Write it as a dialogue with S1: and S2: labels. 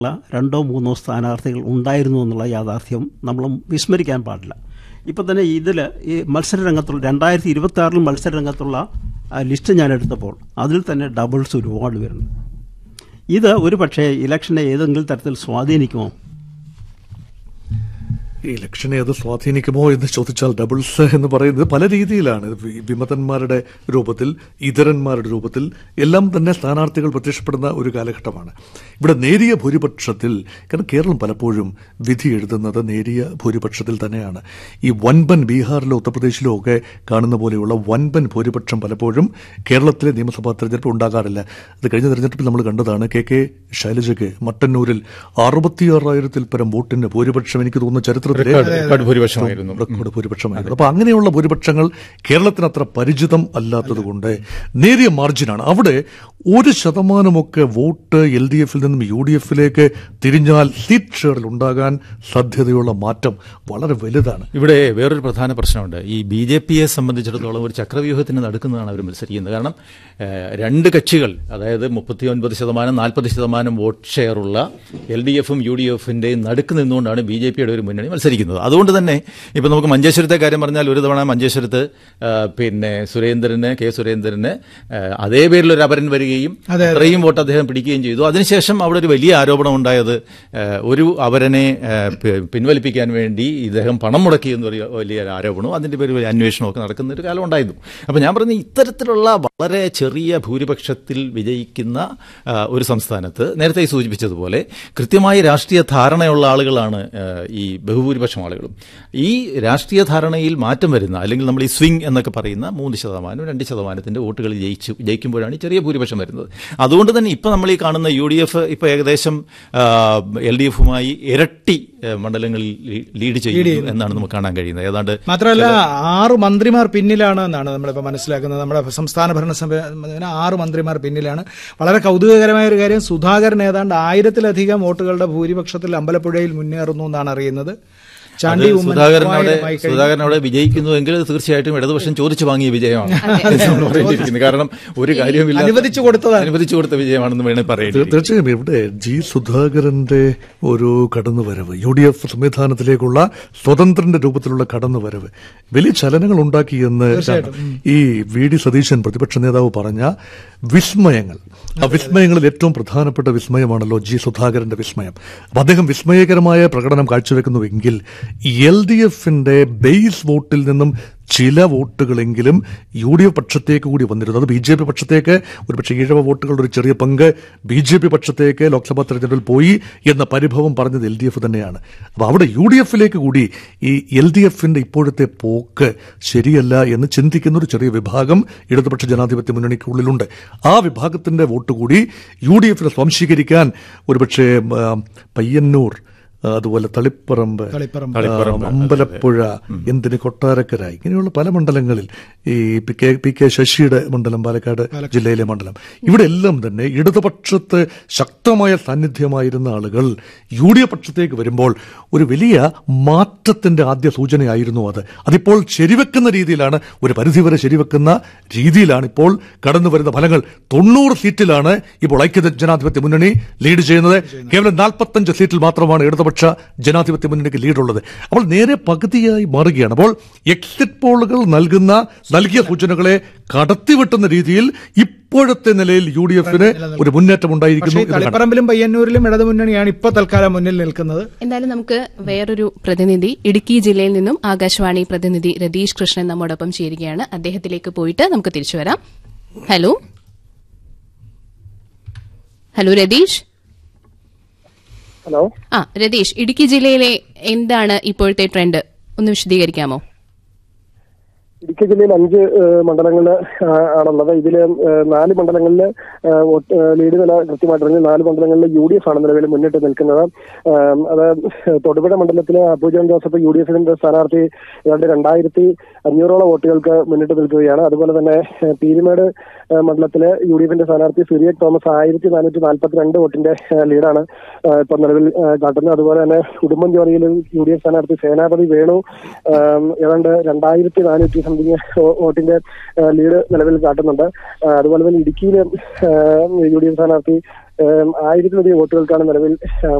S1: ഉള്ള രണ്ടോ മൂന്നോ സ്ഥാനാർത്ഥികൾ ഉണ്ടായിരുന്നു എന്നുള്ള യാഥാർത്ഥ്യം നമ്മൾ വിസ്മരിക്കാൻ പാടില്ല ഇപ്പം തന്നെ ഇതിൽ ഈ മത്സരരംഗത്തുള്ള രണ്ടായിരത്തി ഇരുപത്തി ആറിൽ മത്സരരംഗത്തുള്ള ആ ലിസ്റ്റ് ഞാൻ എടുത്തപ്പോൾ അതിൽ തന്നെ ഡബിൾസ് ഒരുപാട് വരുന്നു ഇത് ഒരു പക്ഷേ ഇലക്ഷനെ ഏതെങ്കിലും തരത്തിൽ സ്വാധീനിക്കുമോ
S2: ഈ ഇലക്ഷനെ അത് സ്വാധീനിക്കുമോ എന്ന് ചോദിച്ചാൽ ഡബിൾസ് എന്ന് പറയുന്നത് പല രീതിയിലാണ് വി- വിമതന്മാരുടെ രൂപത്തിൽ ഇതരന്മാരുടെ രൂപത്തിൽ എല്ലാം തന്നെ സ്ഥാനാർത്ഥികൾ പ്രത്യക്ഷപ്പെടുന്ന ഒരു കാലഘട്ടമാണ് ഇവിടെ നേരിയ ഭൂരിപക്ഷത്തിൽ കാരണം കേരളം പലപ്പോഴും വിധി എഴുതുന്നത് നേരിയ ഭൂരിപക്ഷത്തിൽ തന്നെയാണ് ഈ വൻപൻ ബീഹാറിലോ ഉത്തർപ്രദേശിലോ ഒക്കെ കാണുന്ന പോലെയുള്ള വൻപൻ ഭൂരിപക്ഷം പലപ്പോഴും കേരളത്തിലെ നിയമസഭാ തെരഞ്ഞെടുപ്പ് ഉണ്ടാകാറില്ല അത് കഴിഞ്ഞ തെരഞ്ഞെടുപ്പിൽ നമ്മൾ കണ്ടതാണ് കെ കെ ശൈലജയ്ക്ക് മട്ടന്നൂരിൽ അറുപത്തിയാറായിരത്തിൽ പരം വോട്ടിന് ഭൂരിപക്ഷം എനിക്ക് തോന്നുന്ന ചരിത്രത്തിലെ
S3: റെക്കോർഡ് റെക്കോർഡ് ഭൂരിപക്ഷമായിരുന്നു
S2: റെക്കോർഡ് ഭൂരിപക്ഷമായിരുന്നു അപ്പൊ അങ്ങനെയുള്ള ഭൂരിപക്ഷങ്ങൾ കേരളത്തിന് അത്ര പരിചിതം അല്ലാത്തതുകൊണ്ട് നേരിയ മാർജിനാണ് അവിടെ ഒരു ശതമാനമൊക്കെ വോട്ട് എൽ ഡി എഫിൽ നിന്നും യു ഡി എഫിലേക്ക് തിരിഞ്ഞാൽ സീറ്റ് ഷെയറിൽ ഉണ്ടാകാൻ സാധ്യതയുള്ള മാറ്റം വളരെ വലുതാണ്
S3: ഇവിടെ വേറൊരു പ്രധാന പ്രശ്നമുണ്ട് ഈ ബി ജെ പിയെ സംബന്ധിച്ചിടത്തോളം ഒരു ചക്രവ്യൂഹത്തിന് നടക്കുന്നതാണ് അവർ മത്സരിക്കുന്നത് കാരണം ഏഹ്, രണ്ട് കക്ഷികൾ അതായത് മുപ്പത്തി ഒൻപത് ശതമാനം നാൽപ്പത് ശതമാനം വോട്ട് ഷെയറുള്ള എൽ ഡി എഫും യു ഡി എഫിന്റെയും നടുക്ക് നിന്നുകൊണ്ടാണ് ബി ജെ പിയുടെ ഒരു മുന്നണി മത്സരിക്കുന്നത് അതുകൊണ്ട് തന്നെ ഇപ്പൊ നമുക്ക് മഞ്ചേശ്വരത്തെ കാര്യം പറഞ്ഞാൽ ഒരു തവണ മഞ്ചേശ്വരത്ത് ഏഹ്, പിന്നെ സുരേന്ദ്രന് കെ സുരേന്ദ്രന് ഏഹ്, അതേ പേരിൽ ഒരു അപരൻ വരികയും അത്രയും വോട്ട് അദ്ദേഹം പിടിക്കുകയും ചെയ്തു അതിനുശേഷം അവിടെ ഒരു വലിയ ആരോപണം ഉണ്ടായത് ഏഹ്, ഒരു അവരനെ ഏഹ്, പി- പിൻവലിപ്പിക്കാൻ വേണ്ടി ഇദ്ദേഹം പണം മുടക്കി എന്ന് വലിയ വലിയ ആരോപണവും അതിന്റെ പേരിൽ വലിയ അന്വേഷണവും ഒക്കെ നടക്കുന്ന ഒരു കാലം ഉണ്ടായിരുന്നു അപ്പൊ ഞാൻ പറഞ്ഞ ഇത്തരത്തിലുള്ള വളരെ ചെറിയ ഭൂരിപക്ഷത്തിൽ വിജയിക്കുന്ന ആ, ഒരു സംസ്ഥാനത്ത് നേരത്തെ ഈ സൂചിപ്പിച്ചതുപോലെ കൃത്യമായി രാഷ്ട്രീയ ധാരണയുള്ള ആളുകളാണ് ആ, ഈ ബഹുഭൂരിപക്ഷം ആളുകളും ഈ രാഷ്ട്രീയ ധാരണയിൽ മാറ്റം വരുന്ന അല്ലെങ്കിൽ നമ്മൾ ഈ സ്വിംഗ് എന്നൊക്കെ പറയുന്ന മൂന്ന് ശതമാനം രണ്ട് ശതമാനത്തിന്റെ വോട്ടുകൾ ജയിച്ചു ജയിക്കുമ്പോഴാണ് ഈ ചെറിയ ഭൂരിപക്ഷം വരുന്നത് അതുകൊണ്ട് തന്നെ ഇപ്പൊ നമ്മൾ ഈ കാണുന്ന യു ഡി എഫ് ഇപ്പൊ ഏകദേശം എൽ ഡി എഫുമായി ഇരട്ടി ആ, മണ്ഡലങ്ങളിൽ ലീ- ലീഡ് ചെയ്യുന്നു എന്നാണ് നമുക്ക് കാണാൻ കഴിയുന്നത് ഏതാണ്ട്
S4: മാത്രമല്ല ആറ് മന്ത്രിമാർ പിന്നിലാണ് എന്നാണ് നമ്മളിപ്പോൾ മനസ്സിലാക്കുന്നത് നമ്മുടെ സംസ്ഥാന ഭരണസമിതി ആറ് മന്ത്രിമാർ പിന്നിലാണ് വളരെ കൗതുകകരമായ ഒരു കാര്യം സുധാകരൻ ഏതാണ്ട് ആയിരത്തിലധികം വോട്ടുകളുടെ ഭൂരിപക്ഷത്തിൽ അമ്പലപ്പുഴയിൽ മുന്നേറുന്നു എന്നാണ് അറിയുന്നത്
S3: അത്
S4: ചാണ്ടി ഉമ്മൻ
S3: സുധാകരനോട്
S4: മൂവായിരമായി കഴിഞ്ഞു.
S3: സുധാകരനോട് വിജയിക്കുന്നുവെങ്കിൽ തീർച്ചയായിട്ടും ഇടതുപക്ഷം ചോദിച്ചു വാങ്ങിയ വിജയമാണ് എന്ന് പറയേണ്ടിയിരിക്കുന്നു കാരണം ഒരു കാര്യവുമില്ല
S4: അനുവദിച്ചു കൊടുത്തതാണ്.
S3: അനുവദിച്ചു കൊടുത്ത വിജയമാണെന്ന് വേണേൽ
S2: തീർ-
S3: പറയേണ്ടി
S2: തീർച്ചയായും ഇവിടെ ജി സുധാകരന്റെ ഒരു കടന്നുവരവ് യു ഡി എഫ് സംവിധാനത്തിലേക്കുള്ള സ്വതന്ത്രന്റെ രൂപത്തിലുള്ള കടന്നുവരവ് വലിയ ചലനങ്ങൾ ഉണ്ടാക്കിയെന്ന് ഈ വി ഡി സതീശൻ പ്രതിപക്ഷ നേതാവ് പറഞ്ഞ വിസ്മയങ്ങൾ ആ വിസ്മയങ്ങളിൽ ഏറ്റവും പ്രധാനപ്പെട്ട വിസ്മയമാണല്ലോ ജി സുധാകരന്റെ വിസ്മയം അപ്പൊ അദ്ദേഹം വിസ്മയകരമായ പ്രകടനം കാഴ്ചവെക്കുന്നുവെങ്കിൽ എൽ ഡി എഫിന്റെ ബേസ് വോട്ടിൽ നിന്നും ചില വോട്ടുകളെങ്കിലും യു ഡി എഫ് പക്ഷത്തേക്ക് കൂടി വന്നിരുന്നു അത് ബി ജെ പി പക്ഷത്തേക്ക് ഒരുപക്ഷെ ഈഴവ വോട്ടുകളുടെ ഒരു ചെറിയ പങ്ക് ബി ജെ പി പക്ഷത്തേക്ക് ലോക്സഭാ തെരഞ്ഞെടുപ്പിൽ പോയി എന്ന പരിഭവം പറഞ്ഞത് എൽ ഡി എഫ് തന്നെയാണ് അപ്പൊ അവിടെ യു ഡി എഫിലേക്ക് കൂടി ഈ എൽ ഡി എഫിന്റെ ഇപ്പോഴത്തെ പോക്ക് ശരിയല്ല എന്ന് ചിന്തിക്കുന്ന ഒരു ചെറിയ വിഭാഗം ഇടതുപക്ഷ ജനാധിപത്യ മുന്നണിക്കുള്ളിലുണ്ട് ആ വിഭാഗത്തിന്റെ വോട്ട് കൂടി യു ഡി എഫിനെ സ്വാംശീകരിക്കാൻ ഒരുപക്ഷെ ആ, പയ്യന്നൂർ ആ, അതുപോലെ തളിപ്പറമ്പ്
S4: തളിപ്പറമ്പ്.
S3: തളിപ്പറമ്പ്,
S2: ആ, അമ്പലപ്പുഴ എന്തിന് കൊട്ടാരക്കര ഇങ്ങനെയുള്ള പല മണ്ഡലങ്ങളിൽ ഈ പി കെ പി കെ ശശിയുടെ മണ്ഡലം പാലക്കാട് ജില്ലയിലെ മണ്ഡലം ഇവിടെ എല്ലാം തന്നെ ഇടതുപക്ഷത്ത് ശക്തമായ സാന്നിധ്യമായിരുന്ന ആളുകൾ യു ഡി എഫ് പക്ഷത്തേക്ക് വരുമ്പോൾ ഒരു വലിയ മാറ്റത്തിന്റെ ആദ്യ സൂചനയായിരുന്നു അത് അതിപ്പോൾ ശരിവെക്കുന്ന രീതിയിലാണ് ഒരു പരിധിവരെ ശരിവെക്കുന്ന രീതിയിലാണ് ഇപ്പോൾ കടന്നു വരുന്ന ഫലങ്ങൾ തൊണ്ണൂറ് സീറ്റിലാണ് ഇപ്പോൾ ഐക്യ ജനാധിപത്യ മുന്നണി ലീഡ് ചെയ്യുന്നത് കേവലം നാൽപ്പത്തഞ്ച് സീറ്റിൽ മാത്രമാണ് ഇടതുപക്ഷ ജനാധിപത്യ മുന്നണിക്ക് ലീഡുള്ളത് അപ്പോൾ നേരെ പകുതിയായി മാറുകയാണ് അപ്പോൾ എക്സിറ്റ് പോളുകൾ നൽകുന്ന നൽകിയ സൂചനകളെ കടത്തിവെട്ടുന്ന രീതിയിൽ ഇപ്പോഴത്തെ നിലയിൽ യു ഡി എഫിന് ഒരു മുന്നേറ്റം
S4: പക്ഷേ
S2: ഉണ്ടായിരിക്കുന്നു
S4: ഈ
S2: എന്ന് കാണാം.
S4: തളിപ്പറമ്പിലും പയ്യന്നൂരിലും ഇടതുമുന്നണിയാണ് ഇപ്പൊ തൽക്കാലം മുന്നിൽ നിൽക്കുന്നത്
S5: എന്തായാലും നമുക്ക് വേറൊരു പ്രതിനിധി ഇടുക്കി ജില്ലയിൽ നിന്നും ആകാശവാണി പ്രതിനിധി രതീഷ് കൃഷ്ണൻ നമ്മോടൊപ്പം ചേരുകയാണ് അദ്ദേഹത്തിലേക്ക് പോയിട്ട് നമുക്ക് തിരിച്ചു വരാം ഹലോ ഹലോ രതീഷ്
S6: ഹലോ
S5: ആ രതീഷ് ഇടുക്കി ജില്ലയിലെ എന്താണ് ഇപ്പോഴത്തെ ട്രെൻഡ് ഒന്ന് വിശദീകരിക്കാമോ
S6: ഇടുക്കി ജില്ലയിൽ അഞ്ച് ഏഹ്, മണ്ഡലങ്ങള് ആ, ആണുള്ളത് ഇതിൽ നാല് മണ്ഡലങ്ങളിൽ ഏഹ്, വോട്ട്, ഏഹ്, ലീഡ് നില കൃത്യമായിട്ടിറങ്ങി നാല് മണ്ഡലങ്ങളിൽ യു ഡി എഫ് ആണ് നിലവിൽ മുന്നിട്ട് നിൽക്കുന്നത് ഏഹ്, അത് തൊടുപുഴ മണ്ഡലത്തിലെ അബു ജോൺ ജോസഫ് യു ഡി എഫിന്റെ സ്ഥാനാർത്ഥി ഏതാണ്ട് രണ്ടായിരത്തി അഞ്ഞൂറോളം വോട്ടുകൾക്ക് മുന്നിട്ട് നിൽക്കുകയാണ് അതുപോലെ തന്നെ ഏഹ്, പീരിമേട് ഏഹ്, മണ്ഡലത്തിലെ യു ഡി എഫിന്റെ സ്ഥാനാർത്ഥി സിറിയക് തോമസ് ആയിരത്തി നാനൂറ്റി നാൽപ്പത്തിരണ്ട് വോട്ടിന്റെ ഏഹ്, ലീഡാണ് ഏഹ്, ഇപ്പൊ നിലവിൽ ഏഹ്, കാട്ടുന്നത് അതുപോലെ തന്നെ ഉടുമ്പൻചോലയിൽ യു ഡി എഫ് സ്ഥാനാർത്ഥി സേനാപതി വേണു ഏഹ്, ഏതാണ്ട് രണ്ടായിരത്തി നാനൂറ്റി സംതിങ് വോട്ടിന്റെ ഏഹ്, ലീഡ് നിലവിൽ കാട്ടുന്നുണ്ട് ഏഹ്, അതുപോലെ തന്നെ ഇടുക്കിയിൽ യു ഡി എഫ് സ്ഥാനാർത്ഥി ഏഹ് ആയിരത്തിലധികം വോട്ടുകൾക്കാണ് നിലവിൽ ഏഹ്